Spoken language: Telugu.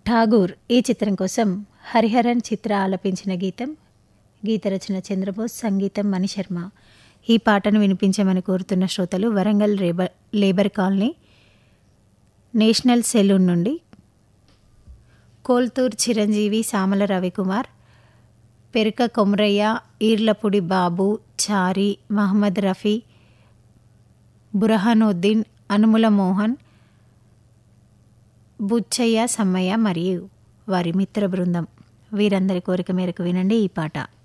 ఠాగూర్ ఈ చిత్రం కోసం హరిహరన్ చిత్ర ఆలపించిన గీతం గీత రచన చంద్రబోస్ సంగీతం మణిశర్మ ఈ పాటను వినిపించమని కోరుతున్న శ్రోతలు Warangal labour labour colony national saloon నుండి కోల్తూర్ చిరంజీవి సామల రవికుమార్ పెరుక కొమరయ్య ఈర్లపుడి బాబు చారి మహమ్మద్ రఫీ బురహానుద్దీన్ అనుముల మోహన్ బుచ్చయ్య సమ్మయ్య మరియు వారి మిత్ర బృందం వీరందరి కోరిక మేరకు వినండి ఈ పాట